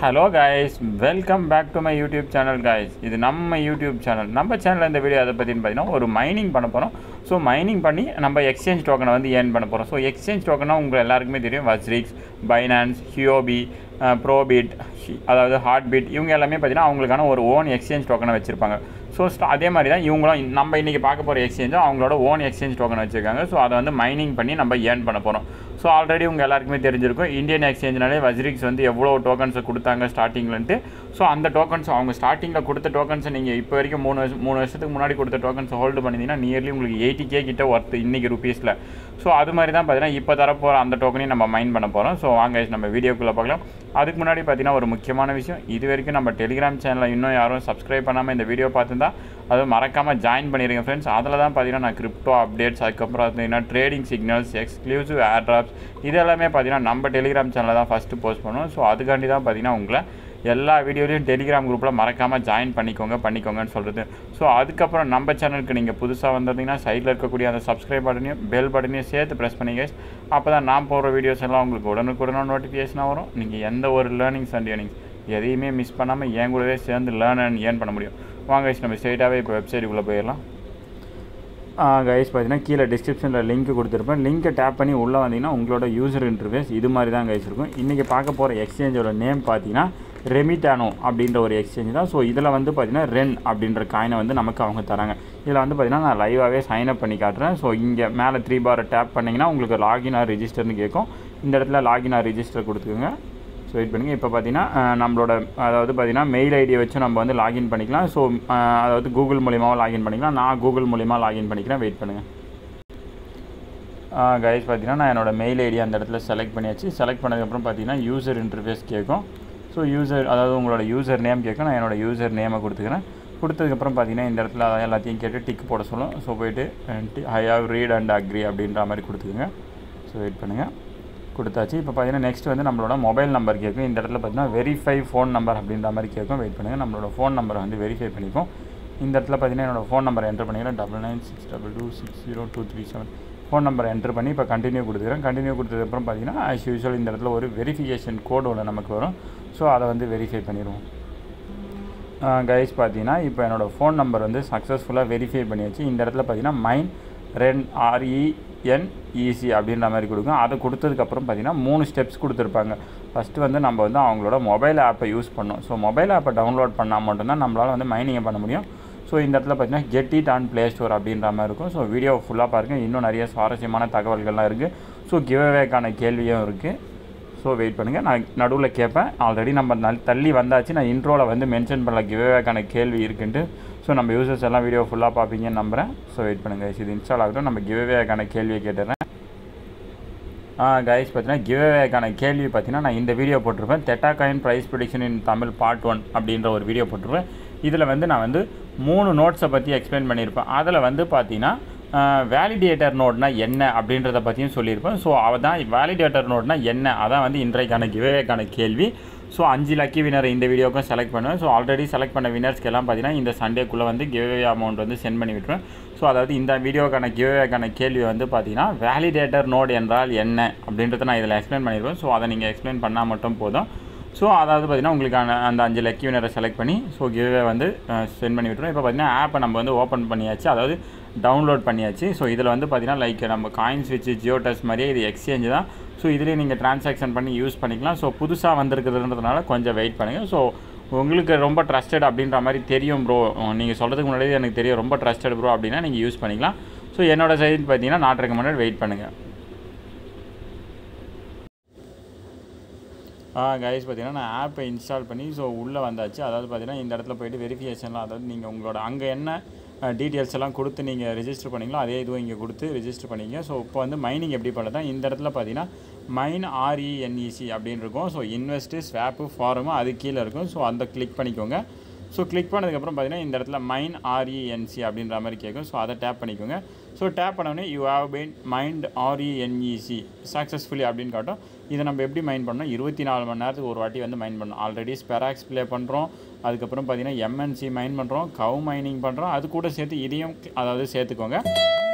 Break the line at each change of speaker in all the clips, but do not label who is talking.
hello guys welcome back to my YouTube channel guys இது நம்ம YouTube channel நம்ம சேனலில் இந்த வீடியோ அதை பற்றின்னு பார்த்தீங்கன்னா ஒரு மைனிங் பண்ண போகிறோம் ஸோ மைனிங் பண்ணி நம்ம எக்ஸ்சேஞ்ச் டோக்கனை வந்து ஏர்ன் பண்ண போகிறோம் ஸோ எக்ஸ்சேஞ்ச் டோக்கனா உங்களுக்கு எல்லாருக்குமே தெரியும் வஸ்ரிக்ஸ் பைனான்ஸ் ஹியோபி ப்ரோபிட் அதாவது ஹார்ட் பீட் இவங்க எல்லாமே பார்த்தீங்கன்னா அவங்களுக்கான ஒரு ஓன் எக்ஸ்சேஞ்ச் டோக்கனை வச்சுருப்பாங்க ஸோ அதே மாதிரி தான் இவங்களும் நம்ம இன்றைக்கி பார்க்க போகிற எக்ஸ்சேஞ்சும் அவங்களோட ஓன் எக்ஸ்சேஞ்ச் டோக்கன் வச்சுருக்காங்க ஸோ அதை வந்து மைனிங் பண்ணி நம்ம ஏர்ன் பண்ண போகிறோம் ஸோ ஆல்ரெடி உங்கள் எல்லாருக்குமே தெரிஞ்சிருக்கும் இந்தியன் எக்ஸ்சேஞ்சினாலே வஜ்ரிக்ஸ் வந்து எவ்வளோ டோக்கன்ஸை கொடுத்தாங்க ஸ்டார்டிங்லன்ட்டு ஸோ அந்த டோக்கன்ஸ் அவங்க ஸ்டார்டிங்கில் கொடுத்த டோக்கன்ஸை நீங்கள் இப்போ வரைக்கும் மூணு வருஷம் மூணு வருஷத்துக்கு முன்னாடி கொடுத்த டோக்கன்ஸை ஹோல்டு பண்ணிங்கன்னா நியர்லி உங்களுக்கு எயிட்டி கே கிட்ட ஒர்த்து இன்றைக்கி ருபீஸில் ஸோ அது மாதிரி தான் பார்த்தீங்கன்னா இப்போ தரப்போகிற அந்த டோக்கனையும் நம்ம மைன் பண்ண போகிறோம் ஸோ வாங்க நம்ம வீடியோக்குள்ளே பார்க்கலாம் அதுக்கு முன்னாடி பார்த்தீங்கன்னா ஒரு முக்கியமான விஷயம் இது வரைக்கும் நம்ம டெலிகிராம் சேனலில் இன்னும் யாரும் சப்ஸ்கிரைப் பண்ணாமல் இந்த வீடியோ பார்த்துருந்தா அது மறக்காமல் ஜாயின் பண்ணிடுங்க ஃப்ரெண்ட்ஸ் அதில் தான் பார்த்தீங்கன்னா நான் கிரிப்டோ அப்டேட்ஸ் அதுக்கப்புறம் பார்த்தீங்கன்னா trading signals exclusive airdrops இது எல்லாமே பார்த்தீங்கன்னா நம்ம டெலிகிராம் சேனலில் தான் ஃபஸ்ட்டு போஸ்ட் பண்ணுவோம் ஸோ அதுக்காண்டி தான் பார்த்தீங்கன்னா உங்களை எல்லா வீடியோலையும் டெலிகிராம் குரூப்பில் மறக்காமல் ஜாயின் பண்ணிக்கோங்க பண்ணிக்கோங்கன்னு சொல்கிறது ஸோ அதுக்கப்புறம் நம்ம சேனலுக்கு நீங்கள் புதுசாக வந்திருந்தீங்கன்னா சைடில் இருக்கக்கூடிய அந்த சப்ஸ்கிரைப் பட்டனையும் பெல் பட்டனையும் சேர்த்து ப்ரெஸ் பண்ணிங்க அப்போ தான் நான் போடுற வீடியோஸ் எல்லாம் உங்களுக்கு உடனுக்குடனே நோட்டிஃபிகேஷனாக வரும் நீங்கள் எந்த ஒரு லேர்னிங்ஸ் அண்ட் ஏர்னிங்ஸ் எதையுமே மிஸ் பண்ணாமல் என் கூடவே சேர்ந்து லேர்ன் அண்ட் ஏர்ன் பண்ண முடியும் வாங்க guys, நம்ம ஸ்ட்ரெயிட்டாகவே இப்போ வெப்சைட்டுக்குள்ளே போயிடலாம் கைஸ் பார்த்தீங்கன்னா கீழே டிஸ்கிரிப்ஷனில் லிங்க் கொடுத்துருப்பேன் லிங்க்கை டேப் பண்ணி உள்ளே வந்தீங்கன்னா உங்களோட யூசர் இன்டர்ஃபேஸ் இது மாதிரி தான் கைஸ் இருக்கும் இன்றைக்கி பார்க்க போகிற எக்ஸ்சேஞ்சோட நேம் பார்த்தீங்கன்னா ரெமிட்டானோ அப்படின்ற ஒரு எக்ஸ்சேஞ்ச் தான் ஸோ இதில் வந்து பார்த்தீங்கன்னா ரென் அப்படின்ற காயினை வந்து நமக்கு அவங்க தராங்க இதில் வந்து பார்த்தீங்கன்னா நான் லைவாகவே சைன் அப் பண்ணி காட்டுறேன் ஸோ இங்கே மேலே த்ரீ பாரை டேப் பண்ணிங்கன்னா உங்களுக்கு லாகின் ஆர் ரிஜிஸ்டர்னு கேட்கும் இந்த இடத்துல லாகின் ஆர் ரிஜிஸ்டர் கொடுத்துக்கோங்க ஸோ வெயிட் பண்ணுங்கள் இப்போ பார்த்தீங்கன்னா அஹ், நம்மளோட அதாவது பார்த்தீங்கன்னா மெயில் ஐடியை வச்சு நம்ம வந்து லாகின் பண்ணிக்கலாம் ஸோ அதாவது கூகுள் மூலியமாகவும் லாகின் பண்ணிக்கலாம் நான் கூகுள் மூலியமாக லாகின் பண்ணிக்கிறேன் வெயிட் பண்ணுங்கள் கைஸ் பார்த்தீங்கன்னா நான் என்னோட மெயில் ஐடி அந்த இடத்துல செலக்ட் பண்ணியாச்சு செலக்ட் பண்ணதுக்கப்புறம் பார்த்தீங்கன்னா யூசர் இன்டர்ஃபேஸ் கேட்கும் ஸோ யூசர் அதாவது உங்களோட யூசர் நேம் கேட்கும் நான் என்னோட யூசர் நேமை கொடுத்துக்கிறேன் கொடுத்ததுக்கப்புறம் பார்த்தீங்கன்னா இந்த இடத்துல அதை எல்லாத்தையும் கேட்டு டிக் போட சொல்லும் ஸோ போயிட்டு I have read and agree அப்படின்ற மாதிரி கொடுத்துக்குங்க ஸோ வெயிட் பண்ணுங்கள் கொடுத்தாச்சு இப்போ பார்த்தீங்கன்னா நெக்ஸ்ட் வந்து நம்மளோட மொபைல் நம்பர் கேட்கும் இந்த இடத்துல பார்த்தீங்கன்னா வெரிஃபை ஃபோன் நம்பர் அப்படின்ற மாதிரி கேட்கும் வெயிட் பண்ணுங்கள் நம்மளோட ஃபோன் நம்பரை வந்து வெரிஃபை பண்ணிப்போம் இந்த இடத்துல பார்த்தீங்கன்னா என்னோட ஃபோன் நம்பர் என்டர் பண்ணிக்கிறேன் double nine six double two six zero two three seven phone number enter பண்ணி இப்போ கண்டினியூ கொடுத்துக்கிறேன் கண்டினியூ கொடுத்ததுக்கப்புறம் பார்த்தீங்கன்னா ஆஸ் யூஸ்வல் இந்த இடத்துல ஒரு வெரிஃபிகேஷன் கோடு ஒன்று நமக்கு வரும் ஸோ அதை வந்து வெரிஃபை பண்ணிடுவோம் கைஸ் பார்த்தீங்கன்னா இப்போ என்னோடய ஃபோன் நம்பர் வந்து சக்ஸஸ்ஃபுல்லாக வெரிஃபை பண்ணியாச்சு இந்த இடத்துல பார்த்தீங்கன்னா மைன் ரென் ஆர்இஎன்இசி அப்படின்ற மாதிரி கொடுக்கும் அதை கொடுத்ததுக்கப்புறம் பார்த்தீங்கன்னா மூணு ஸ்டெப்ஸ் கொடுத்துருப்பாங்க ஃபஸ்ட்டு வந்து நம்ம வந்து அவங்களோட மொபைல் ஆப்பை யூஸ் பண்ணோம் ஸோ மொபைல் ஆப்பை டவுன்லோட் பண்ணால் மட்டும்தான் நம்மளால் வந்து மைனிங்கை பண்ண முடியும் ஸோ இந்த இடத்துல பார்த்தீங்கன்னா get it on play store அப்படின்ற மாதிரி இருக்கும் ஸோ வீடியோ ஃபுல்லாக பாருங்கள் இன்னும் நிறைய சுவாரஸ்யமான தகவல்கள்லாம் இருக்குது ஸோ கிவ்அவேக்கான கேள்வியும் இருக்குது ஸோ வெயிட் பண்ணுங்கள் நான் நடுவில் கேட்பேன் ஆல்ரெடி நம்ம நல் தள்ளி வந்தாச்சு நான் இன்ட்ரோவில் வந்து மென்ஷன் பண்ணல கிவ்அவேக்கான கேள்வி இருக்குன்ட்டு ஸோ நம்ம யூசர்ஸ் எல்லாம் வீடியோ ஃபுல்லாக பார்ப்பீங்கன்னு நம்புகிறேன் ஸோ வெயிட் பண்ணுங்கள் இது இன்ஸ்டால் ஆகட்டும் நம்ம கிவ்அவேக்கான கேள்வியை கேட்டுறேன் ஆ கைஸ் பார்த்தீங்கன்னா கிவ்அவேக்கான கேள்வி பார்த்தீங்கன்னா நான் இந்த வீடியோ போட்டிருப்பேன் theta coin price prediction in Tamil part one அப்படின்ற ஒரு வீடியோ போட்டிருப்பேன் இதில் வந்து நான் வந்து மூணு நோட்ஸை பற்றி எக்ஸ்பிளைன் பண்ணியிருப்பேன் அதில் வந்து பார்த்தீங்கன்னா வேலிடேட்டர் நோட்னா என்ன அப்படின்றத பற்றியும் சொல்லியிருப்பேன் ஸோ அதான் வேலிடேட்டர் நோட்னா என்ன அதான் வந்து இன்றைக்கான கிவேக்கான கேள்வி ஸோ அஞ்சு லக்கி வினர் இந்த வீடியோக்கும் செலக்ட் பண்ணுவேன் ஸோ ஆல்ரெடி செலக்ட் பண்ண வினர்ஸ்க்கு எல்லாம் பார்த்தீங்கன்னா இந்த சண்டேக்குள்ளே வந்து கிவே அமௌண்ட் வந்து சென்ட் பண்ணி விட்டுருவேன் ஸோ அதாவது இந்த வீடியோக்கான கிவேக்கான கேள்வி வந்து பார்த்தீங்கன்னா வேலிடேட்டர் நோட் என்றால் என்ன அப்படின்றத நான் இதில் எக்ஸ்பிளைன் பண்ணியிருப்பேன் ஸோ அதை நீங்கள் எக்ஸ்பிளைன் பண்ணால் மட்டும் போதும் ஸோ அதாவது பார்த்தீங்கன்னா உங்களுக்கான அந்த அஞ்சு லக்கி வினரை செலக்ட் பண்ணி ஸோ கிவ்வே வந்து சென்ட் பண்ணி விட்டுருவோம் இப்போ பார்த்தீங்கன்னா ஆப்பை நம்ம வந்து ஓப்பன் பண்ணியாச்சு அதாவது டவுன்லோட் பண்ணியாச்சு ஸோ இதில் வந்து பார்த்தீங்கன்னா லைக் நம்ம காயின்ஸ் வச்சு ஜியோ டெஸ்ட் மாதிரியே இது எக்ஸ்சேஞ்சு தான் ஸோ இதுலேயே நீங்கள் ட்ரான்சாக்ஷன் பண்ணி யூஸ் பண்ணிக்கலாம் ஸோ புதுசாக வந்திருக்குதுன்றதுனால கொஞ்சம் வெயிட் பண்ணுங்கள் ஸோ உங்களுக்கு ரொம்ப ட்ரஸ்டட் அப்படின்ற மாதிரி தெரியும் ப்ரோ நீங்கள் சொல்கிறதுக்கு முன்னாடியே எனக்கு தெரியும் ரொம்ப ட்ரஸ்டட் ப்ரோ அப்படின்னா நீங்கள் யூஸ் பண்ணிக்கலாம் ஸோ என்னோட சைடு பார்த்தீங்கன்னா நாட் ரெக்கமெண்டட் வெயிட் பண்ணுங்கள் ஆ கைஸ் பார்த்தீங்கன்னா நான் ஆப்பை இன்ஸ்டால் பண்ணி ஸோ உள்ளே வந்தாச்சு அதாவது பார்த்தீங்கன்னா இந்த இடத்துல போயிட்டு வெரிஃபிகேஷன்லாம் அதாவது நீங்கள் உங்களோட அங்கே என்ன டீட்டெயில்ஸ் எல்லாம் கொடுத்து நீங்கள் ரெஜிஸ்டர் பண்ணீங்களோ அதே இதுவும் இங்கே கொடுத்து ரெஜிஸ்டர் பண்ணிங்க ஸோ இப்போ வந்து மைனிங் எப்படி பண்ணுறதா இந்த இடத்துல பார்த்தீங்கன்னா மைன் ஆர்இஎன்இசி அப்படின்னு இருக்கும் ஸோ இன்வெஸ்ட்டு ஸ்வாப்பு ஃபார்மு அது கீழே இருக்கும் ஸோ அந்த கிளிக் பண்ணிக்கோங்க ஸோ கிளிக் பண்ணதுக்கப்புறம் பார்த்தீங்கன்னா இந்த இடத்துல மைன் ஆர்இஎன்சி அப்படின்ற மாதிரி கேட்கும் ஸோ அதை டேப் பண்ணிக்கோங்க ஸோ டேப் பண்ணோடனே you have been mined R E N E C successfully அப்படின்னு காட்டும் இதை நம்ம எப்படி மைண்ட் பண்ணோம் இருபத்தி நாலு மணி நேரத்துக்கு ஒரு வாட்டி வந்து மைண்ட் பண்ணோம் ஆல்ரெடி ஸ்பெராக்ஸ் ப்ளே பண்ணுறோம் அதுக்கப்புறம் பார்த்தீங்கன்னா எம்என்சி மைன் பண்ணுறோம் கவ் மைனிங் பண்ணுறோம் அது கூட சேர்த்து இதையும் அதாவது சேர்த்துக்கோங்க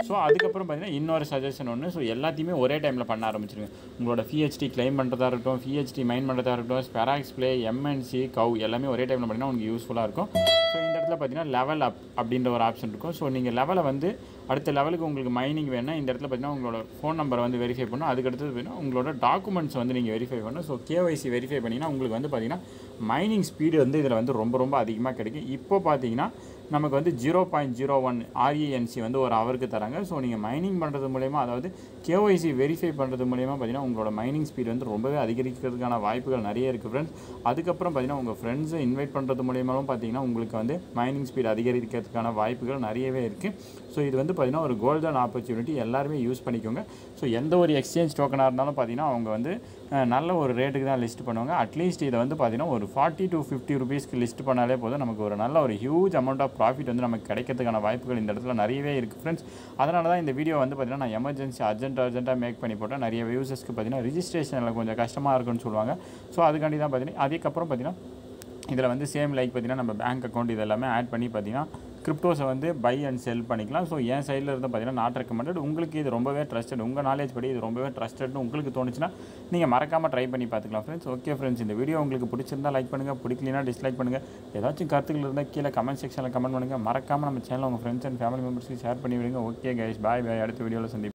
ஸோ அதுக்கப்புறம் பார்த்தீங்கன்னா இன்னொரு சஜஷன் ஒன்று ஸோ எல்லாத்தையுமே ஒரே டைமில் பண்ண ஆரம்பிச்சிருங்க உங்களோட பிஹெச்டி கிளைம் பண்ணுறதா இருக்கட்டும் பிஹெச்டி மைன் பண்ணுறதா இருக்கட்டும் ஸ்பெராக்ஸ் ப்ளே எம்என்சி கவ் எல்லாமே ஒரே டைமில் பண்ணிங்கன்னா உங்களுக்கு யூஸ்ஃபுல்லாக இருக்கும் ஸோ இந்த இடத்துல பார்த்தீங்கன்னா லெவல் அப் அப்படின்ற ஒரு ஆப்ஷன் இருக்கும் ஸோ நீங்கள் லெவலை வந்து அடுத்த லெவலுக்கு உங்களுக்கு மைனிங் வேணும்னா இந்த இடத்துல பார்த்தீங்கன்னா உங்களோட ஃபோன் நம்பரை வந்து வெரிஃபை பண்ணணும் அதுக்கடுத்தது பார்த்தீங்கன்னா உங்களோட டாக்குமெண்ட்ஸ் வந்து நீங்கள் வெரிஃபை பண்ணணும் ஸோ கேஒய்சி வெரிஃபை பண்ணிங்கன்னா உங்களுக்கு வந்து பார்த்தீங்கன்னா மைனிங் ஸ்பீடு வந்து இதில் வந்து ரொம்ப ரொம்ப அதிகமாக கிடைக்கும் இப்போ பார்த்தீங்கன்னா நமக்கு வந்து zero point zero one R E N C வந்து ஒரு ஹவருக்கு தராங்க ஸோ நீங்கள் மைனிங் பண்ணுறது மூலயமா அதாவது கேஒய்சி வெரிஃபை பண்ணுறது மூலயமா பார்த்தீங்கன்னா உங்களோட மைனிங் ஸ்பீடு வந்து ரொம்பவே அதிகரிக்கிறதுக்கான வாய்ப்புகள் நிறைய இருக்குது ஃப்ரெண்ட்ஸ் அதுக்கப்புறம் பார்த்தீங்கன்னா உங்கள் ஃப்ரெண்ட்ஸை இன்வைட் பண்ணுறது மூலியமாவும் பார்த்தீங்கன்னா உங்களுக்கு வந்து மைனிங் ஸ்பீடு அதிகரிக்கிறதுக்கான வாய்ப்புகள் நிறையவே இருக்குது ஸோ இது வந்து பார்த்தீங்கன்னா ஒரு கோல்டன் ஆப்பர்ச்சுனிட்டி எல்லாருமே யூஸ் பண்ணிக்கோங்க ஸோ எந்த ஒரு எக்ஸ்சேஞ்ச் டோக்கனாக இருந்தாலும் பார்த்தீங்கன்னா அவங்க வந்து அஹ், நல்ல ஒரு ரேட்டுக்கு தான் லிஸ்ட் பண்ணுவாங்க அட்லீஸ்ட் இதை வந்து பார்த்தீங்கன்னா ஒரு ஃபார்ட்டி டு ஃபிஃப்டி ருபீஸ்க்கு லிஸ்ட் பண்ணாலே போதும் நமக்கு ஒரு நல்ல ஒரு ஹியூஜ் அமௌண்ட் ஆஃப் ப்ராஃபிட் வந்து நமக்கு கிடைக்கிறதுக்கான வாய்ப்புகள் இந்த இடத்துல நிறையவே இருக்குது ஃப்ரெண்ட்ஸ் அதனால தான் இந்த வீடியோ வந்து பார்த்தீங்கன்னா நான் எமர்ஜென்சி அர்ஜென்ட் அர்ஜென்ட்டாக மேக் பண்ணி போட்டேன் நிறைய வியூசர்ஸ்க்கு பார்த்தீங்கன்னா ரிஜிஸ்ட்ரேஷனில் கொஞ்சம் கஷ்டமாக இருக்குன்னு சொல்லுவாங்க ஸோ அதுக்காண்டி தான் பார்த்தீங்கன்னா அதுக்கப்புறம் பார்த்தீங்கன்னா இதில் வந்து சேம் லைக் பார்த்தீங்கன்னா நம்ம பேங்க் அக்கௌண்ட் இது எல்லாமே ஆட் பண்ணி பார்த்தீங்கன்னா கிரிப்டோஸை வந்து பை அண்ட் செல் பண்ணிக்கலாம் ஸோ என் சைடில் இருந்து பார்த்தீங்கன்னா நாட் ரெக்கமெண்டட் உங்களுக்கு இது ரொம்பவே ட்ரஸ்டட் உங்கள் நாலேஜ் படி இது ரொம்பவே ட்ரஸ்டட்னு உங்களுக்கு தோணுச்சுன்னா நீங்கள் மறக்காமல் ட்ரை பண்ணி பார்த்துக்கலாம் ஃப்ரெண்ட்ஸ் ஓகே ஃப்ரெண்ட்ஸ் இந்த வீடியோ உங்களுக்கு பிடிச்சிருந்தா லைக் பண்ணுங்கள் பிடிக்கலனா டிஸ்லைக் பண்ணுங்கள் ஏதாச்சும் கருத்துக்கள் இருந்தால் கீழே கமெண்ட் செக்ஷனில் கமெண்ட் பண்ணுங்கள் மறக்காமல் நம்ம சேனல் உங்கள் ஃப்ரெண்ட்ஸ் அண்ட் ஃபேமிலி மெம்பர்ஸ்க்கு ஷேர் பண்ணி விடுங்க ஓகே கைஸ் பாய் பாய் அடுத்த வீடியோவில் சந்தி